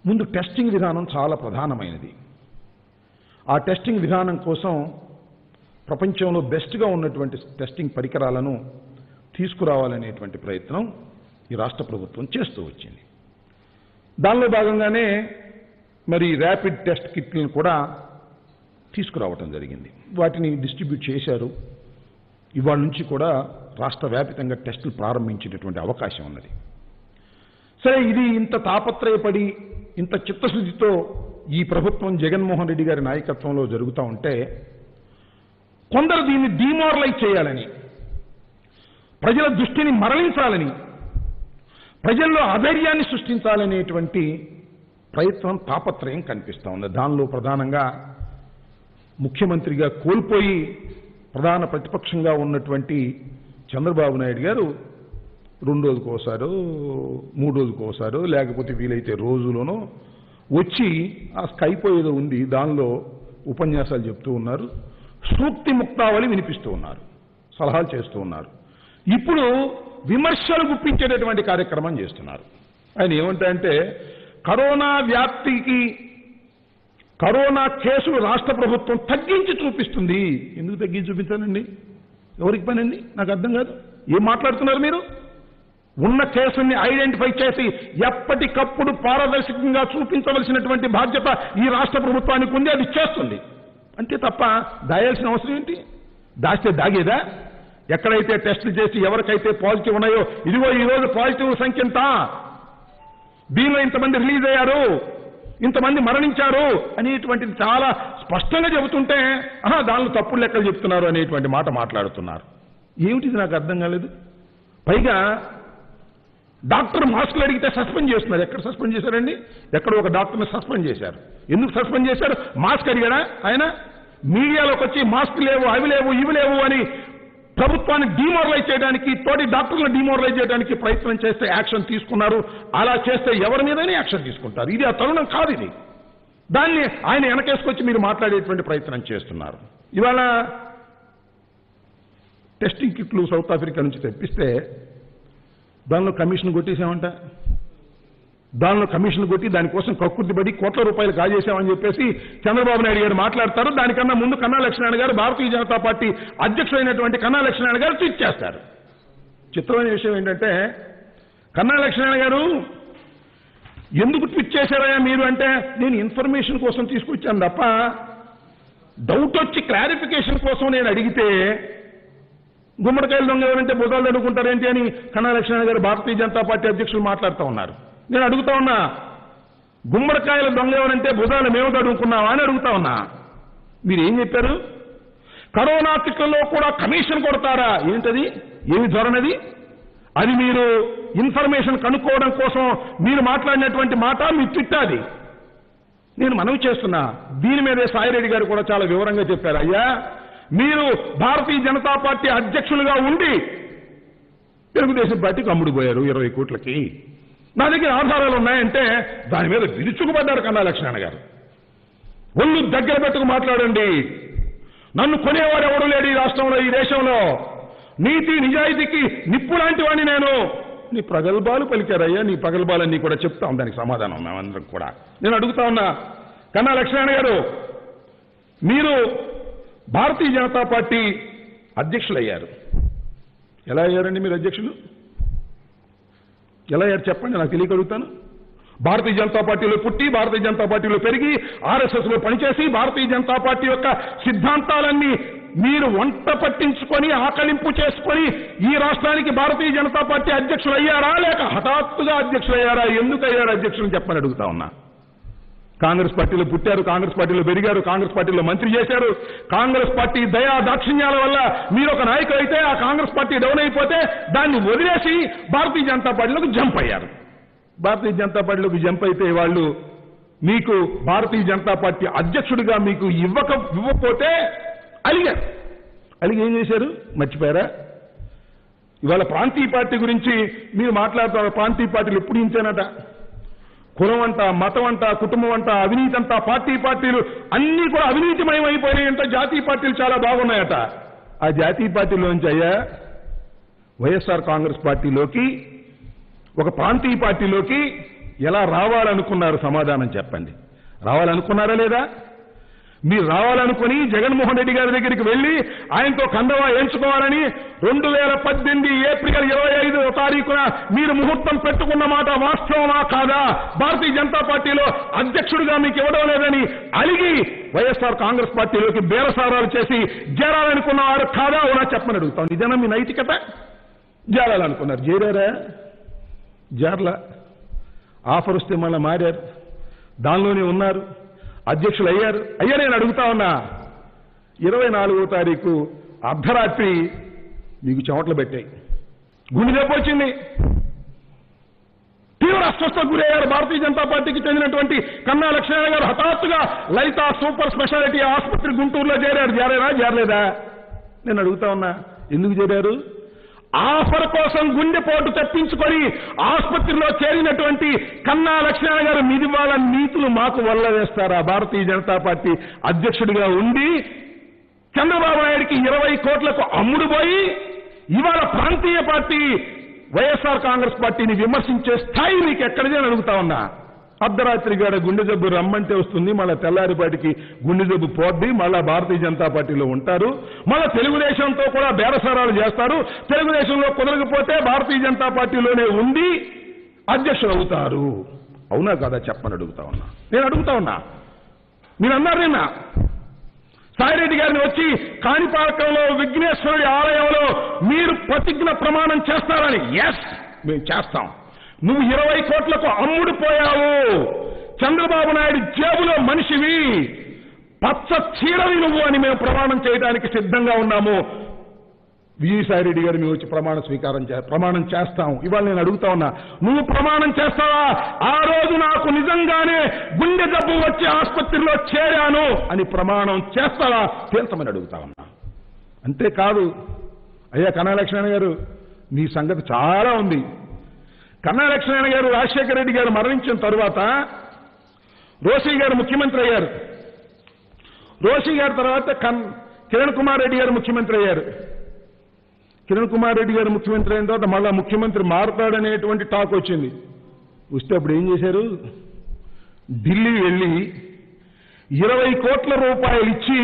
ముందు టెస్టింగ్ విధానం చాలా ప్రధానమైనది ఆ టెస్టింగ్ విధానం కోసం ప్రపంచంలో బెస్ట్గా ఉన్నటువంటి టెస్టింగ్ పరికరాలను తీసుకురావాలనేటువంటి ప్రయత్నం ఈ రాష్ట్ర ప్రభుత్వం చేస్తూ వచ్చింది దానిలో భాగంగానే మరి ర్యాపిడ్ టెస్ట్ కిట్లను కూడా తీసుకురావటం జరిగింది వాటిని డిస్ట్రిబ్యూట్ చేశారు ఇవాళ నుంచి కూడా రాష్ట్ర వ్యాపితంగా టెస్టులు ప్రారంభించేటటువంటి అవకాశం ఉన్నది సరే ఇది ఇంత తాపత్రయపడి ఇంత చిత్తశుద్ధితో ఈ ప్రభుత్వం జగన్మోహన్ రెడ్డి గారి నాయకత్వంలో జరుగుతూ ఉంటే కొందరు దీన్ని డిమారలైజ్ చేయాలని ప్రజల దృష్టిని మరలించాలని ప్రజల్లో అధైర్యాన్ని సృష్టించాలనేటువంటి ప్రయత్నం తాపత్రయం కనిపిస్తూ ఉంది దానిలో ప్రధానంగా ముఖ్యమంత్రిగా కోల్పోయి ప్రధాన ప్రతిపక్షంగా ఉన్నటువంటి చంద్రబాబు నాయుడు గారు రెండు రోజులకు ఒకసారో మూడు రోజులకు ఒకసారో లేకపోతే వీలైతే రోజులోనో వచ్చి ఆ స్కైప్ ఏదో ఉంది దానిలో ఉపన్యాసాలు చెప్తూ ఉన్నారు సూక్తి ముక్తావళి వినిపిస్తూ ఉన్నారు సలహాలు చేస్తూ ఉన్నారు ఇప్పుడు విమర్శలు గుప్పించేటటువంటి కార్యక్రమం చేస్తున్నారు ఆయన ఏమంటారంటే కరోనా వ్యాప్తికి కరోనా కేసులు రాష్ట్ర ప్రభుత్వం తగ్గించి చూపిస్తుంది ఎందుకు తగ్గించి చూపించాలండి ఎవరికి పని అండి నాకు అర్థం కాదు ఏం మాట్లాడుతున్నారు మీరు ఉన్న కేసుల్ని ఐడెంటిఫై చేసి ఎప్పటికప్పుడు పారదర్శకంగా చూపించవలసినటువంటి బాధ్యత ఈ రాష్ట్ర ప్రభుత్వానికి ఉంది అది చేస్తుంది అంతే తప్ప దాయాల్సిన అవసరం ఏంటి దాస్తే దాగేదా ఎక్కడైతే టెస్టులు చేసి ఎవరికైతే పాజిటివ్ ఉన్నాయో ఇదిగో ఈ రోజు పాజిటివ్ సంఖ్య ఎంత దీనిలో ఇంతమంది రిలీజ్ అయ్యారు ఇంతమంది మరణించారు అనేటువంటిది చాలా స్పష్టంగా చెబుతుంటే ఆహా దానిలో తప్పుడు లెక్కలు చెప్తున్నారు అనేటువంటి మాట మాట్లాడుతున్నారు ఏమిటిది నాకు అర్థం కాలేదు పైగా డాక్టర్ మాస్కులు అడిగితే సస్పెండ్ చేస్తున్నారు ఎక్కడ సస్పెండ్ చేశారండి ఎక్కడ ఒక డాక్టర్ని సస్పెండ్ చేశారు ఎందుకు సస్పెండ్ చేశారు మాస్క్ అడిగాడా ఆయన మీడియాలోకి వచ్చి మాస్క్ లేవు అవి లేవు ఇవి లేవు అని ప్రభుత్వాన్ని డిమోరలైజ్ చేయడానికి తోటి డాక్టర్లను డిమోరలైజ్ చేయడానికి ప్రయత్నం చేస్తే యాక్షన్ తీసుకున్నారు అలా చేస్తే ఎవరి మీదనే యాక్షన్ తీసుకుంటారు ఇది ఆ తరుణం కాదు ఇది దాన్ని ఆయన వెనకేసుకొచ్చి మీరు మాట్లాడేటువంటి ప్రయత్నం చేస్తున్నారు ఇవాళ టెస్టింగ్ కిట్లు సౌత్ ఆఫ్రికా నుంచి తెప్పిస్తే దానిలో కమిషన్ కొట్టేసామంట దానిలో కమిషన్ కొట్టి దానికోసం కక్కుర్తి పడి కోట్ల రూపాయలు కాజేశామని చెప్పేసి చంద్రబాబు నాయుడు గారు మాట్లాడతారు దానికన్నా ముందు కన్నా లక్ష్మణ్ గారు భారతీయ జనతా పార్టీ అధ్యక్షుడైనటువంటి కన్నా లక్ష్మణ్ గారు ట్వీట్ చేస్తారు చిత్రమైన విషయం ఏంటంటే కన్నా లక్ష్మణ్ గారు ఎందుకు ట్వీట్ చేశారయ్యా మీరు అంటే నేను ఇన్ఫర్మేషన్ కోసం తీసుకొచ్చాను తప్ప డౌట్ వచ్చి క్లారిఫికేషన్ కోసం నేను అడిగితే గుమ్మడికాయలు దొంగ ఎవరంటే బుధాలు అడుగుంటారేంటి అని కన్నా లక్ష్మణ గారు భారతీయ జనతా పార్టీ అధ్యక్షులు మాట్లాడుతూ ఉన్నారు నేను అడుగుతా ఉన్నా గుమ్మడికాయల దొంగ ఎవరంటే బుధాలు మేము అడుగుకున్నావా అని అడుగుతా ఉన్నా మీరు ఏం చెప్పారు కరోనా కిట్లలో కూడా కమిషన్ కొడతారా ఏంటది ఏమి ధోరణది అది మీరు ఇన్ఫర్మేషన్ కనుక్కోవడం కోసం మీరు మాట్లాడినటువంటి మాట మీ తిట్టాది నేను మనవి చేస్తున్నా దీని మీదే సాయిరెడ్డి గారు కూడా చాలా వివరంగా చెప్పారు అయ్యా మీరు భారతీయ జనతా పార్టీ అధ్యక్షులుగా ఉండి తెలుగుదేశం పార్టీకి అమ్ముడుపోయారు ఇరవై కోట్లకి నా దగ్గర ఆధారాలు ఉన్నాయంటే దాని మీద విరుచుకుపడ్డారు కన్నా లక్ష్మణ గారు ఒళ్ళు దగ్గర పెట్టుకు మాట్లాడండి నన్ను కొనేవాడు ఎవడు లేడు ఈ రాష్ట్రంలో ఈ దేశంలో నీతి నిజాయితీకి నిప్పు లాంటి వాడిని నేను నీ ప్రగల్భాలు పలికారయ్యా నీ ప్రగల్భాలన్నీ కూడా చెప్తాం దానికి సమాధానం మేమందరం కూడా నేను అడుగుతా ఉన్నా కన్నా లక్ష్మణ గారు మీరు భారతీయ జనతా పార్టీ అధ్యక్షులయ్యారు ఎలా అయ్యారండి మీరు అధ్యక్షులు ఎలా అయ్యారు చెప్పండి నాకు తెలియగలుగుతాను భారతీయ జనతా పార్టీలో పుట్టి భారతీయ జనతా పార్టీలో పెరిగి ఆర్ఎస్ఎస్ లో పనిచేసి భారతీయ జనతా పార్టీ యొక్క సిద్ధాంతాలన్నీ మీరు వంట పట్టించుకొని ఆకలింపు చేసుకొని ఈ రాష్ట్రానికి భారతీయ జనతా పార్టీ అధ్యక్షులు అయ్యారా లేక హఠాత్తుగా అధ్యక్షులు అయ్యారా ఎందుకు అయ్యారు అధ్యక్షులు చెప్పని అడుగుతా ఉన్నా కాంగ్రెస్ పార్టీలో పుట్టారు కాంగ్రెస్ పార్టీలో పెరిగారు కాంగ్రెస్ పార్టీలో మంత్రి చేశారు కాంగ్రెస్ పార్టీ దయా దాక్షిణ్యాల వల్ల మీరు ఒక నాయకుడు అయితే ఆ కాంగ్రెస్ పార్టీ డౌన్ అయిపోతే దాన్ని వదిలేసి భారతీయ జనతా పార్టీలోకి జంప్ అయ్యారు భారతీయ జనతా పార్టీలోకి జంప్ అయితే వాళ్ళు మీకు భారతీయ జనతా పార్టీ అధ్యక్షుడిగా మీకు ఇవ్వక ఇవ్వకపోతే అలిగారు అలిగి ఏం చేశారు మర్చిపోయారా ఇవాళ ప్రాంతీయ పార్టీ గురించి మీరు మాట్లాడుతున్నారు ప్రాంతీయ పార్టీలు ఎప్పుడు ఇంతేనట కులం అంట మతం అంట కుటుంబం అంట అవినీతి అంట పార్టీ పార్టీలు అన్నీ కూడా అవినీతిమయం అయిపోయినాయంట జాతీయ పార్టీలు చాలా బాగున్నాయట ఆ జాతీయ పార్టీలోంచి అయ్యా వైఎస్ఆర్ కాంగ్రెస్ పార్టీలోకి ఒక ప్రాంతీయ పార్టీలోకి ఎలా రావాలనుకున్నారు సమాధానం చెప్పండి రావాలనుకున్నారా లేదా మీరు రావాలనుకుని జగన్మోహన్ రెడ్డి గారి దగ్గరికి వెళ్లి ఆయనతో కండవా ఎంచుకోవాలని రెండు వేల పద్దెనిమిది ఏప్రిల్ ఇరవై ఐదో తారీఖున మీరు ముహూర్తం పెట్టుకున్న మాట వాస్తవమా కాదా భారతీయ జనతా పార్టీలో అధ్యక్షుడిగా మీకు ఇవ్వడం లేదని అలిగి వైఎస్ఆర్ కాంగ్రెస్ పార్టీలోకి బేరసారాలు చేసి చేరాలనుకున్న వారు కాదా అవునా చెప్పమని అడుగుతాం ఇదేనా మీ నైతికత చేరాలనుకున్నారు చేరారా జార్లా ఆఫర్ వస్తే మళ్ళీ మారారు దానిలోనే ఉన్నారు అధ్యక్షులు అయ్యారు అయ్యా నేను అడుగుతా ఉన్నా ఇరవై నాలుగో తారీఖు అర్ధరాత్రి మీకు చెమటలు పెట్టాయి గుండె దెబ్బ వచ్చింది తీవ్ర అస్వస్థకు గురయ్యారు భారతీయ జనతా పార్టీకి చెందినటువంటి కన్నా లక్ష్మణ గారు హఠాత్తుగా లలిత సూపర్ స్పెషాలిటీ ఆసుపత్రి గుంటూరులో చేరారు చేరారా చేరలేదా నేను అడుగుతా ఉన్నా ఎందుకు చేరారు ఆఫర్ కోసం గుండెపోటు తెప్పించుకొని ఆసుపత్రిలో చేరినటువంటి కన్నా లక్ష్మణ గారు మీది వాళ్ళ నీతులు మాకు వల్ల వేస్తారా భారతీయ జనతా పార్టీ అధ్యక్షుడిగా ఉండి చంద్రబాబు నాయుడికి ఇరవై కోట్లకు అమ్ముడు పోయి ఇవాళ ప్రాంతీయ పార్టీ వైఎస్ఆర్ కాంగ్రెస్ పార్టీని విమర్శించే స్థాయి మీకు ఎక్కడిదే అని అడుగుతా ఉన్నా అర్ధరాత్రి గడ గుండె జబ్బు రమ్మంటే వస్తుంది మళ్ళా తెల్లారిపాటికి గుండె జబ్బు పోద్ది మళ్ళా భారతీయ జనతా పార్టీలో ఉంటారు మళ్ళా తెలుగుదేశంతో కూడా బేరసారాలు చేస్తారు తెలుగుదేశంలో కుదరకపోతే భారతీయ జనతా పార్టీలోనే ఉంది అధ్యక్షులు అవుతారు అవునా కదా చెప్పని అడుగుతా ఉన్నా నేను అడుగుతా ఉన్నా మీరు అన్నారు నిన్న సాయిరెడ్డి గారిని వచ్చి కాణిపాకంలో విఘ్నేశ్వరుడి ఆలయంలో మీరు ప్రతిజ్ఞ ప్రమాణం చేస్తారని ఎస్ మేము చేస్తాం నువ్వు ఇరవై కోట్లకు అమ్ముడు పోయావు చంద్రబాబు నాయుడు జేబులో మనిషివి పచ్చ చీరవి నువ్వు అని మేము ప్రమాణం చేయడానికి సిద్ధంగా ఉన్నాము విజయసాయిరెడ్డి గారు మేము వచ్చి ప్రమాణ స్వీకారం చే ప్రమాణం చేస్తాం ఇవాళ నేను అడుగుతా ఉన్నా నువ్వు ప్రమాణం చేస్తావా ఆ రోజు నాకు నిజంగానే గుండె జబ్బు వచ్చి ఆసుపత్రిలో చేరాను అని ప్రమాణం చేస్తావా తేల్చమని అడుగుతా ఉన్నా అంతేకాదు అయ్యా కన్నాలక్ష్మణ గారు మీ సంగతి చాలా ఉంది కన్నాలక్ష్మణ గారు రాజశేఖర రెడ్డి గారు మరణించిన తరువాత రోషి గారు ముఖ్యమంత్రి అయ్యారు రోషి గారి తర్వాత కన్ కిరణ్ కుమార్ రెడ్డి గారు ముఖ్యమంత్రి అయ్యారు కిరణ్ కుమార్ రెడ్డి గారు ముఖ్యమంత్రి అయిన తర్వాత మళ్ళా ముఖ్యమంత్రి మారుతాడనేటువంటి టాక్ వచ్చింది వస్తే అప్పుడు ఏం చేశారు ఢిల్లీ వెళ్ళి ఇరవై కోట్ల రూపాయలు ఇచ్చి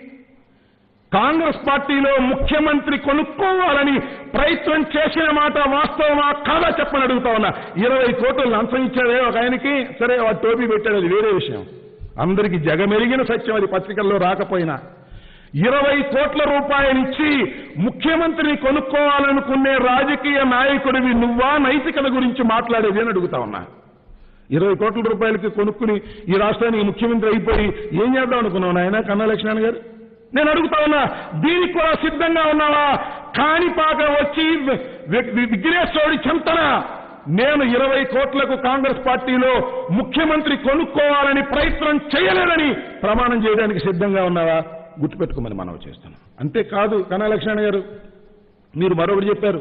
కాంగ్రెస్ పార్టీలో ముఖ్యమంత్రి కొనుక్కోవాలని ప్రయత్నం చేసిన మాట వాస్తవమా కాదా చెప్పని అడుగుతా ఉన్నా ఇరవై కోట్లు లంచం ఇచ్చాడే ఒక ఆయనకి సరే వాడు టోపీ పెట్టాడు అది వేరే విషయం అందరికీ జగమెరిగిన సత్యం అది పత్రికల్లో రాకపోయినా ఇరవై కోట్ల రూపాయలు ఇచ్చి ముఖ్యమంత్రిని కొనుక్కోవాలనుకునే రాజకీయ నాయకుడివి నువ్వా నైతికత గురించి మాట్లాడేది అని అడుగుతా ఉన్నా ఇరవై కోట్ల రూపాయలకి కొనుక్కుని ఈ రాష్ట్రానికి ముఖ్యమంత్రి అయిపోయి ఏం చేద్దాం అనుకున్నావు నాయన కన్నా లక్ష్మణ్ గారు నేను అడుగుతా ఉన్నా దీనికి కూడా సిద్ధంగా ఉన్నావా కాణిపాక వచ్చి వి- వి- విఘ్నేశ్వరుడి చెంతన నేను ఇరవై కోట్లకు కాంగ్రెస్ పార్టీలో ముఖ్యమంత్రి కొనుక్కోవాలని ప్రయత్నం చేయలేదని ప్రమాణం చేయడానికి సిద్ధంగా ఉన్నావా గుర్తుపెట్టుకోమని మనవి చేస్తున్నాం అంతేకాదు కన్నా లక్ష్మణ్ గారు మీరు మరొకటి చెప్పారు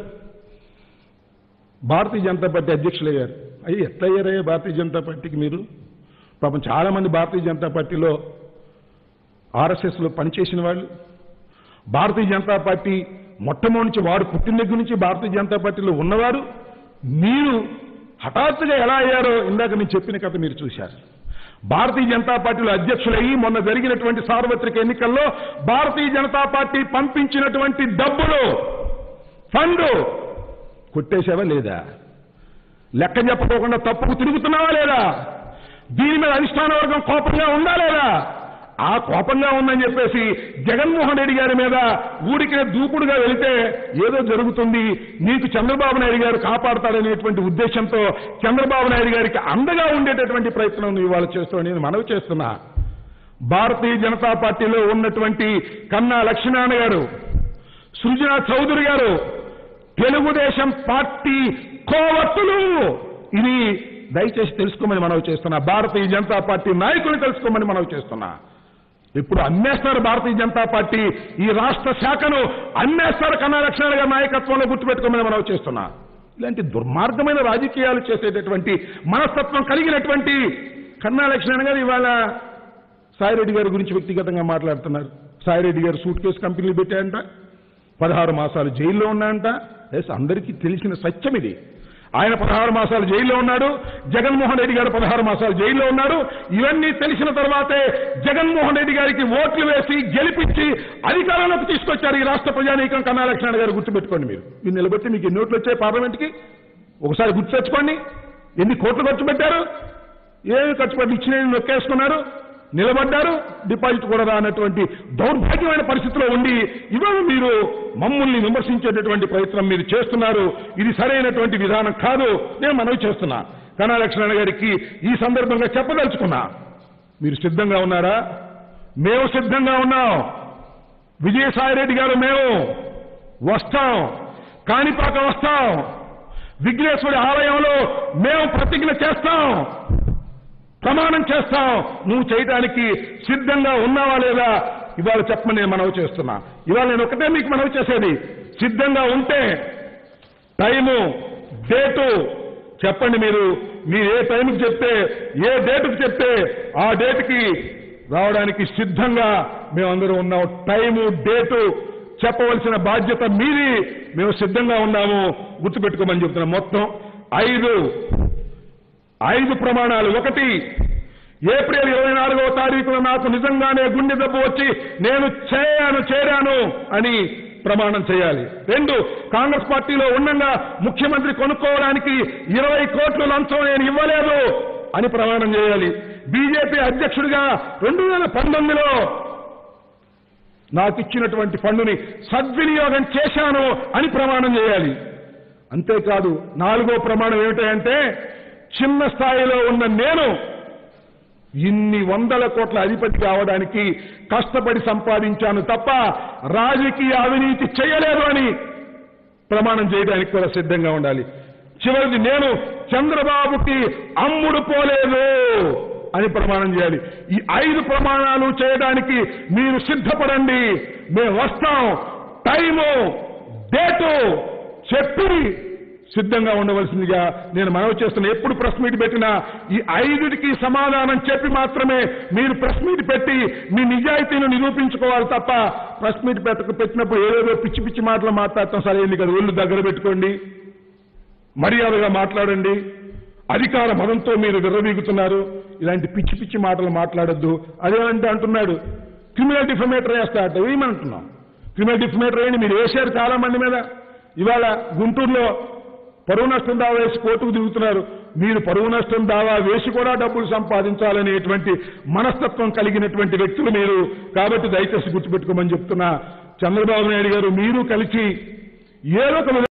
భారతీయ జనతా పార్టీ అధ్యక్షులయ్యారు అయ్యి ఎట్లా అయ్యారయ్యా భారతీయ జనతా పార్టీకి మీరు పాపం చాలా మంది భారతీయ జనతా పార్టీలో ఆర్ఎస్ఎస్లో పనిచేసిన వాళ్ళు భారతీయ జనతా పార్టీ మొట్టమొదటి నుంచి వారు పుట్టిన దగ్గర నుంచి భారతీయ జనతా పార్టీలో ఉన్నవారు మీరు హఠాత్తుగా ఎలా అయ్యారో ఇందాక నేను చెప్పిన కథ మీరు చూశారు భారతీయ జనతా పార్టీలో అధ్యక్షులయ్యి మొన్న జరిగినటువంటి సార్వత్రిక ఎన్నికల్లో భారతీయ జనతా పార్టీ పంపించినటువంటి డబ్బులు ఫండ్ కొట్టేశావా లేదా లెక్క చెప్పకోకుండా తప్పుకు తిరుగుతున్నావా లేదా దీని మీద అధిష్టాన వర్గం కోపంగా ఉందా లేదా ఆ కోపంగా ఉందని చెప్పేసి జగన్మోహన్ రెడ్డి గారి మీద ఊరికే దూకుడుగా వెళితే ఏదో జరుగుతుంది నీకు చంద్రబాబు నాయుడు గారు కాపాడతాడనేటువంటి ఉద్దేశంతో చంద్రబాబు నాయుడు గారికి అండగా ఉండేటటువంటి ప్రయత్నం నువ్వు ఇవాళ చేస్తావు నేను మనవి చేస్తున్నా భారతీయ జనతా పార్టీలో ఉన్నటువంటి కన్నా లక్ష్మీనారాయణ గారు సృజన చౌదరి గారు తెలుగుదేశం పార్టీ కోవత్తులు ఇది దయచేసి తెలుసుకోమని మనవి చేస్తున్నా భారతీయ జనతా పార్టీ నాయకులు తెలుసుకోమని మనవి చేస్తున్నా ఇప్పుడు అమ్మేస్తారు భారతీయ జనతా పార్టీ ఈ రాష్ట్ర శాఖను అమ్మేస్తారు కన్నా లక్ష్మణ గారి నాయకత్వంలో గుర్తుపెట్టుకోమని మనవి చేస్తున్నా ఇలాంటి దుర్మార్గమైన రాజకీయాలు చేసేటటువంటి మనస్తత్వం కలిగినటువంటి కన్నా లక్ష్మణ గారు ఇవాళ సాయిరెడ్డి గారి గురించి వ్యక్తిగతంగా మాట్లాడుతున్నారు సాయిరెడ్డి గారు సూట్ కేసు కంపెనీలు పెట్టారంట పదహారు మాసాలు జైల్లో ఉన్నాయంట ఎస్ అందరికీ తెలిసిన సత్యం ఇది ఆయన పదహారు మాసాలు జైల్లో ఉన్నాడు జగన్మోహన్ రెడ్డి గారు పదహారు మాసాలు జైల్లో ఉన్నారు ఇవన్నీ తెలిసిన తర్వాతే జగన్మోహన్ రెడ్డి గారికి ఓట్లు వేసి గెలిపించి అధికారంలోకి తీసుకొచ్చారు ఈ రాష్ట్ర ప్రజానీకం కన్నా లక్ష్మణ గారు గుర్తుపెట్టుకోండి మీరు ఇది నిలబెట్టి మీకు ఎన్ని ఓట్లు వచ్చాయి పార్లమెంట్కి ఒకసారి గుర్తు తెచ్చుకోండి ఎన్ని కోట్లు ఖర్చు పెట్టారు ఏమి ఖర్చు పెట్టి ఇచ్చిన నొక్కేసుకున్నారు నిలబడ్డారు డిపాజిట్ కూడా రానటువంటి దౌర్భాగ్యమైన పరిస్థితిలో ఉండి ఇవాళ మీరు మమ్మల్ని విమర్శించేటటువంటి ప్రయత్నం మీరు చేస్తున్నారు ఇది సరైనటువంటి విధానం కాదు నేను మనవి చేస్తున్నా కన్నా లక్ష్మణ గారికి ఈ సందర్భంగా చెప్పదలుచుకున్నా మీరు సిద్ధంగా ఉన్నారా మేము సిద్ధంగా ఉన్నాం విజయసాయిరెడ్డి గారు మేము వస్తాం కాణిపాక వస్తాం విఘ్నేశ్వరి ఆలయంలో మేము ప్రతిజ్ఞ చేస్తాం ప్రమాణం చేస్తాం నువ్వు చేయడానికి సిద్ధంగా ఉన్నావా లేదా ఇవాళ చెప్పమని నేను మనవి చేస్తున్నా ఇవాళ నేను ఒకటే మీకు మనవి చేసేది సిద్ధంగా ఉంటే టైము డేటు చెప్పండి మీరు మీరు ఏ టైంకి చెప్తే ఏ డేటుకి చెప్తే ఆ డేటుకి రావడానికి సిద్ధంగా మేమందరం ఉన్నాం టైము డేటు చెప్పవలసిన బాధ్యత మీది మేము సిద్ధంగా ఉన్నాము గుర్తుపెట్టుకోమని చెప్తున్నాం మొత్తం ఐదు ఐదు ప్రమాణాలు ఒకటి ఏప్రిల్ ఇరవై నాలుగవ తారీఖున నాకు నిజంగానే గుండె దెబ్బ వచ్చి నేను చేయాను చేరాను అని ప్రమాణం చేయాలి రెండు కాంగ్రెస్ పార్టీలో ఉండగా ముఖ్యమంత్రి కొనుక్కోవడానికి ఇరవై కోట్ల లంచం నేను ఇవ్వలేదు అని ప్రమాణం చేయాలి బీజేపీ అధ్యక్షుడిగా రెండు వేల పంతొమ్మిదిలో నాకు ఇచ్చినటువంటి ఫండుని సద్వినియోగం చేశాను అని ప్రమాణం చేయాలి అంతేకాదు నాలుగో ప్రమాణం ఏమిటంటే చిన్న స్థాయిలో ఉన్న నేను ఇన్ని వందల కోట్ల అధిపతి కావడానికి కష్టపడి సంపాదించాను తప్ప రాజకీయ అవినీతి చేయలేదు అని ప్రమాణం చేయడానికి కూడా సిద్ధంగా ఉండాలి చివరిది నేను చంద్రబాబుకి అమ్ముడు పోలేదు అని ప్రమాణం చేయాలి ఈ ఐదు ప్రమాణాలు చేయడానికి మీరు సిద్ధపడండి మేము వస్తాం టైము డేటు చెప్పి సిద్ధంగా ఉండవలసిందిగా నేను మనవి చేస్తున్నా ఎప్పుడు ప్రెస్ మీట్ పెట్టినా ఈ ఐదుటికి సమాధానం చెప్పి మాత్రమే మీరు ప్రెస్ మీట్ పెట్టి మీ నిజాయితీని నిరూపించుకోవాలి తప్ప ప్రెస్ మీట్ పెట్టక పెట్టినప్పుడు ఏదేదో పిచ్చి పిచ్చి మాటలు మాట్లాడటం సరైంది కదా ఒళ్ళు దగ్గర పెట్టుకోండి మర్యాదగా మాట్లాడండి అధికార మదంతో మీరు విర్రవీగుతున్నారు ఇలాంటి పిచ్చి పిచ్చి మాటలు మాట్లాడొద్దు అదేమంటే అంటున్నాడు క్రిమినల్ డిఫమేటర్ వేస్తాడట వేయమంటున్నాం క్రిమినల్ డిఫమేటర్ వేయండి మీరు వేశారు చాలా మంది మీద ఇవాళ గుంటూరులో పరువు నష్టం దావా వేసి కోర్టుకు దిగుతున్నారు మీరు పరువు నష్టం దావా వేసి కూడా డబ్బులు సంపాదించాలనేటువంటి మనస్తత్వం కలిగినటువంటి వ్యక్తులు మీరు కాబట్టి దయచేసి గుర్తుపెట్టుకోమని చెప్తున్నా చంద్రబాబు నాయుడు గారు మీరు కలిసి ఏదో ఒక విధంగా